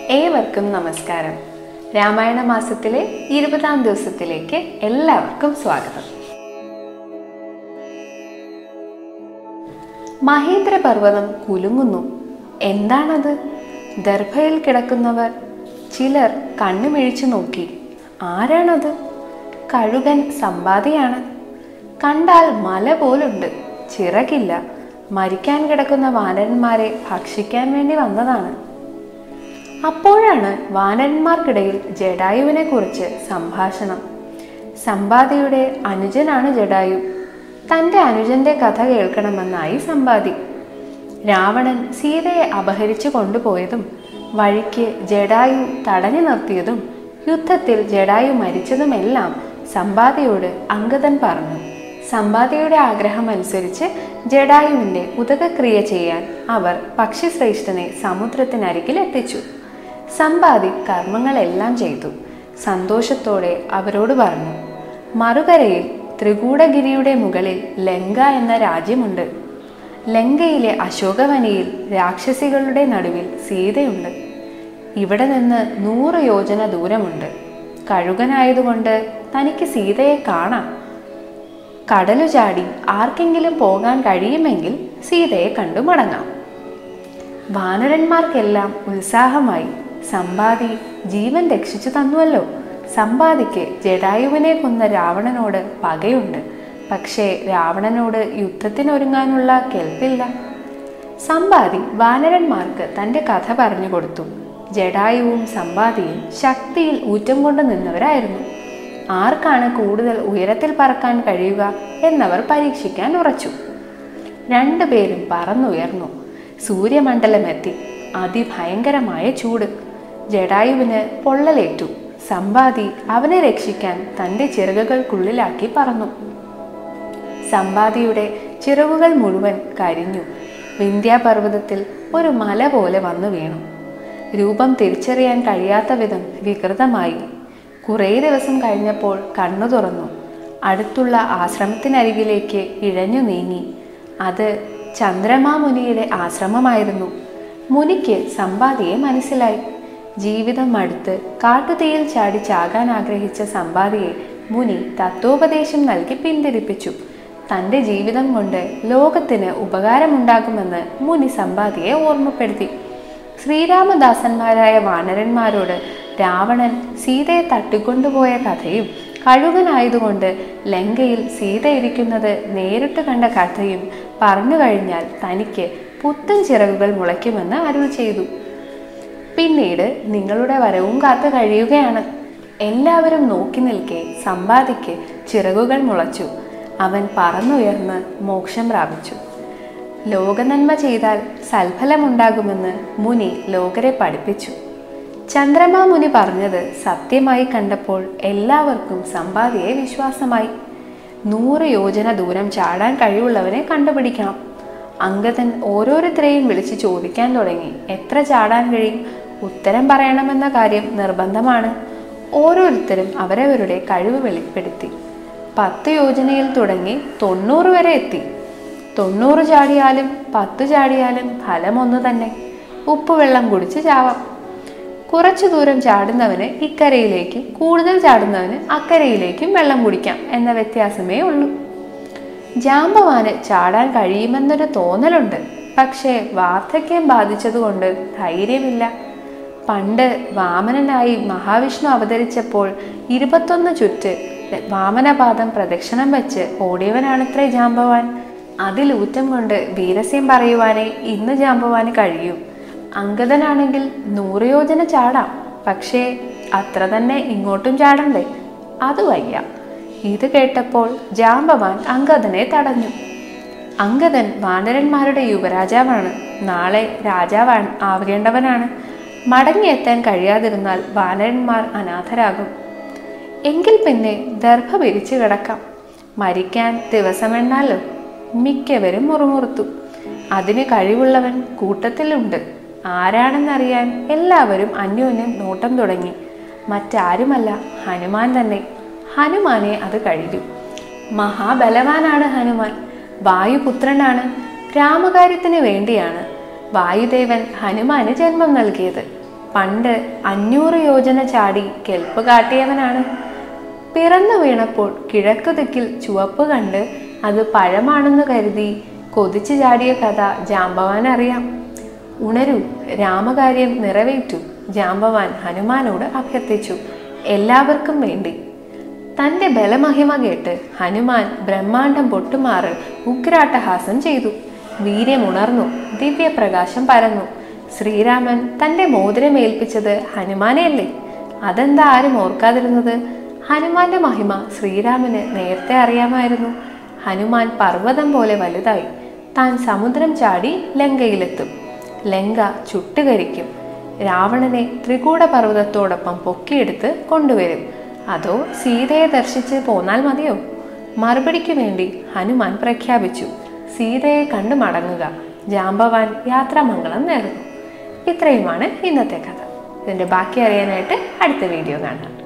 ഏവർക്കും നമസ്കാരം രാമായണ മാസത്തിലെ ഇരുപതാം ദിവസത്തിലേക്ക് എല്ലാവർക്കും സ്വാഗതം മഹേന്ദ്ര പർവ്വതം കുലുങ്ങുന്നു എന്താണത് ദർഭയിൽ കിടക്കുന്നവർ ചിലർ കണ്ണുമിഴിച്ചു നോക്കി ആരാണത് കഴുകൻ സമ്പാദിയാണ് കണ്ടാൽ മല പോലുണ്ട് ചിറകില്ല മരിക്കാൻ കിടക്കുന്ന വാനരന്മാരെ ഭക്ഷിക്കാൻ വേണ്ടി വന്നതാണ് അപ്പോഴാണ് വാനരന്മാർക്കിടയിൽ ജഡായുവിനെ കുറിച്ച് സംഭാഷണം സമ്പാദിയുടെ അനുജനാണ് ജഡായു തൻ്റെ അനുജന്റെ കഥ കേൾക്കണമെന്നായി സമ്പാദി രാവണൻ സീതയെ അപഹരിച്ചു കൊണ്ടുപോയതും വഴിക്ക് ജഡായു തടഞ്ഞു നിർത്തിയതും യുദ്ധത്തിൽ ജഡായു മരിച്ചതുമെല്ലാം സമ്പാദിയോട് അങ്കദൻ പറഞ്ഞു സമ്പാദിയുടെ ആഗ്രഹമനുസരിച്ച് ജഡായുവിൻ്റെ ഉദകക്രിയ ചെയ്യാൻ അവർ പക്ഷിശ്രേഷ്ഠനെ സമുദ്രത്തിനരികിൽ എത്തിച്ചു സമ്പാദി കർമ്മങ്ങളെല്ലാം ചെയ്തു സന്തോഷത്തോടെ അവരോട് പറഞ്ഞു മറുകരയിൽ ത്രികൂടഗിരിയുടെ മുകളിൽ ലങ്ക എന്ന രാജ്യമുണ്ട് ലങ്കയിലെ അശോകവനിയിൽ രാക്ഷസികളുടെ നടുവിൽ സീതയുണ്ട് ഇവിടെ നിന്ന് നൂറ് യോജന ദൂരമുണ്ട് കഴുകനായതുകൊണ്ട് തനിക്ക് സീതയെ കാണാം കടലു ചാടി ആർക്കെങ്കിലും പോകാൻ കഴിയുമെങ്കിൽ സീതയെ കണ്ടു മടങ്ങാം വാനരന്മാർക്കെല്ലാം ഉത്സാഹമായി സമ്പാദി ജീവൻ രക്ഷിച്ചു തന്നുവല്ലോ സമ്പാദിക്ക് ജഡായുവിനെ കൊന്ന രാവണനോട് പകയുണ്ട് പക്ഷേ രാവണനോട് യുദ്ധത്തിനൊരുങ്ങാനുള്ള കെൽപ്പില്ല സമ്പാദി വാനരന്മാർക്ക് തൻ്റെ കഥ പറഞ്ഞു കൊടുത്തു ജഡായുവും സമ്പാദിയും ശക്തിയിൽ ഊറ്റം കൊണ്ട് നിന്നവരായിരുന്നു ആർക്കാണ് കൂടുതൽ ഉയരത്തിൽ പറക്കാൻ കഴിയുക എന്നവർ പരീക്ഷിക്കാൻ ഉറച്ചു രണ്ടുപേരും പറന്നുയർന്നു സൂര്യമണ്ഡലമെത്തി അതിഭയങ്കരമായ ചൂട് ജഡായുവിന് പൊള്ളലേറ്റു സമ്പാദി അവനെ രക്ഷിക്കാൻ തൻ്റെ ചിറകുകൾക്കുള്ളിലാക്കി പറന്നു സമ്പാദിയുടെ ചിറകുകൾ മുഴുവൻ കരിഞ്ഞു വിന്ധ്യാപർവ്വതത്തിൽ ഒരു മല പോലെ വന്നു വീണു രൂപം തിരിച്ചറിയാൻ കഴിയാത്ത വിധം വികൃതമായി കുറേ ദിവസം കഴിഞ്ഞപ്പോൾ കണ്ണു തുറന്നു അടുത്തുള്ള ആശ്രമത്തിനരികിലേക്ക് ഇഴഞ്ഞു നീങ്ങി അത് ചന്ദ്രമാമുനിയുടെ ആശ്രമമായിരുന്നു മുനിക്ക് സമ്പാദിയെ മനസ്സിലായി ജീവിതം മടുത്ത് കാട്ടുതീയിൽ ചാടി ചാകാൻ ആഗ്രഹിച്ച സമ്പാദിയെ മുനി തത്വോപദേശം നൽകി പിന്തിരിപ്പിച്ചു തൻ്റെ ജീവിതം കൊണ്ട് ലോകത്തിന് ഉപകാരമുണ്ടാകുമെന്ന് മുനി സമ്പാദിയെ ഓർമ്മപ്പെടുത്തി ശ്രീരാമദാസന്മാരായ വാനരന്മാരോട് രാവണൻ സീതയെ തട്ടിക്കൊണ്ടുപോയ കഥയും കഴുകനായതുകൊണ്ട് ലങ്കയിൽ സീത ഇരിക്കുന്നത് നേരിട്ട് കണ്ട കഥയും പറഞ്ഞു കഴിഞ്ഞാൽ തനിക്ക് പുത്തൻ ചിറകുകൾ മുളയ്ക്കുമെന്ന് അരുൾ ചെയ്തു പിന്നീട് നിങ്ങളുടെ വരവും കാത്തു കഴിയുകയാണ് എല്ലാവരും നോക്കി നിൽക്കെ സമ്പാദിക്ക് ചിറകുകൾ മുളച്ചു അവൻ പറന്നുയർന്ന് മോക്ഷം പ്രാപിച്ചു ലോകനന്മ ചെയ്താൽ സൽഫലമുണ്ടാകുമെന്ന് മുനി ലോകരെ പഠിപ്പിച്ചു ചന്ദ്രമാ മുനി പറഞ്ഞത് സത്യമായി കണ്ടപ്പോൾ എല്ലാവർക്കും സമ്പാദിയെ വിശ്വാസമായി നൂറ് യോജന ദൂരം ചാടാൻ കഴിവുള്ളവനെ കണ്ടുപിടിക്കണം അങ്കദൻ ഓരോരുത്തരെയും വിളിച്ച് ചോദിക്കാൻ തുടങ്ങി എത്ര ചാടാൻ കഴിയും ഉത്തരം പറയണമെന്ന കാര്യം നിർബന്ധമാണ് ഓരോരുത്തരും അവരവരുടെ കഴിവ് വെളിപ്പെടുത്തി പത്ത് യോജനയിൽ തുടങ്ങി തൊണ്ണൂറ് വരെ എത്തി തൊണ്ണൂറ് ചാടിയാലും പത്ത് ചാടിയാലും ഫലം ഒന്ന് തന്നെ ഉപ്പുവെള്ളം കുടിച്ച് ചാവാം കുറച്ചു ദൂരം ചാടുന്നവന് ഇക്കരയിലേക്കും കൂടുതൽ ചാടുന്നവന് അക്കരയിലേക്കും വെള്ളം കുടിക്കാം എന്ന വ്യത്യാസമേ ഉള്ളൂ ജാമ്പവാന് ചാടാൻ കഴിയുമെന്നൊരു തോന്നലുണ്ട് പക്ഷേ വാർദ്ധക്യം ബാധിച്ചതുകൊണ്ട് ധൈര്യമില്ല പണ്ട് വാമനനായി മഹാവിഷ്ണു അവതരിച്ചപ്പോൾ ഇരുപത്തൊന്ന് ചുറ്റ് വാമനപാദം പ്രദക്ഷിണം വെച്ച് ഓടിയവനാണത്രേ ജാമ്പവാൻ അതിലൂറ്റം കൊണ്ട് വീരസ്യം പറയുവാനേ ഇന്ന് ജാമ്പവാന് കഴിയൂ അങ്കദനാണെങ്കിൽ നൂറ് യോജന ചാടാം പക്ഷേ അത്ര തന്നെ ഇങ്ങോട്ടും ചാടണ്ടേ അത് വയ്യ ഇത് കേട്ടപ്പോൾ ജാമ്പവാൻ അങ്കദനെ തടഞ്ഞു അങ്കദൻ വാനരന്മാരുടെ യുവരാജാവാണ് നാളെ രാജാവാൻ ആവേണ്ടവനാണ് മടങ്ങിയെത്താൻ കഴിയാതിരുന്നാൽ വാനരന്മാർ അനാഥരാകും എങ്കിൽ പിന്നെ ദർഭ പിരിച്ചു കിടക്കാം മരിക്കാൻ ദിവസമെണ്ണാലോ മിക്കവരും മുറുമുറുത്തു അതിന് കഴിവുള്ളവൻ കൂട്ടത്തിലുണ്ട് ആരാണെന്നറിയാൻ എല്ലാവരും അന്യോന്യം നോട്ടം തുടങ്ങി മറ്റാരുമല്ല ഹനുമാൻ തന്നെ ഹനുമാനെ അത് കഴിഞ്ഞു മഹാബലവാനാണ് ഹനുമാൻ വായുപുത്രനാണ് രാമകാര്യത്തിന് വേണ്ടിയാണ് വായുദേവൻ ഹനുമാന് ജന്മം നൽകിയത് പണ്ട് അഞ്ഞൂറ് യോജന ചാടി കെൽപ്പ് കാട്ടിയവനാണ് പിറന്നു വീണപ്പോൾ കിഴക്ക് ദിക്കിൽ ചുവപ്പ് കണ്ട് അത് പഴമാണെന്ന് കരുതി കൊതിച്ചു ചാടിയ കഥ ജാമ്പവാൻ അറിയാം ഉണരൂ രാമകാര്യം നിറവേറ്റു ജാമ്പവാൻ ഹനുമാനോട് അഭ്യർത്ഥിച്ചു എല്ലാവർക്കും വേണ്ടി തന്റെ ബലമഹിമ കേട്ട് ഹനുമാൻ ബ്രഹ്മാണ്ടം പൊട്ടുമാറ് ഉഗ്രാട്ടഹാസം ചെയ്തു വീര്യമുണർന്നു ദിവ്യപ്രകാശം പരന്നു ശ്രീരാമൻ തന്റെ മോതിരമേൽപ്പിച്ചത് ഹനുമാനെയല്ലേ അതെന്താ ആരും ഓർക്കാതിരുന്നത് ഹനുമാന്റെ മഹിമ ശ്രീരാമന് നേരത്തെ അറിയാമായിരുന്നു ഹനുമാൻ പർവ്വതം പോലെ വലുതായി താൻ സമുദ്രം ചാടി ലങ്കയിലെത്തും ലങ്ക ചുട്ടുകരിക്കും രാവണനെ ത്രികൂട പർവ്വതത്തോടൊപ്പം പൊക്കിയെടുത്ത് കൊണ്ടുവരും അതോ സീതയെ ദർശിച്ച് പോന്നാൽ മതിയോ മറുപടിക്ക് വേണ്ടി ഹനുമാൻ പ്രഖ്യാപിച്ചു സീതയെ കണ്ടു മടങ്ങുക ജാമ്പവാൻ യാത്രാമംഗളം നേർന്നു ഇത്രയുമാണ് ഇന്നത്തെ കഥ ഇതിൻ്റെ ബാക്കി അറിയാനായിട്ട് അടുത്ത വീഡിയോ കാണാം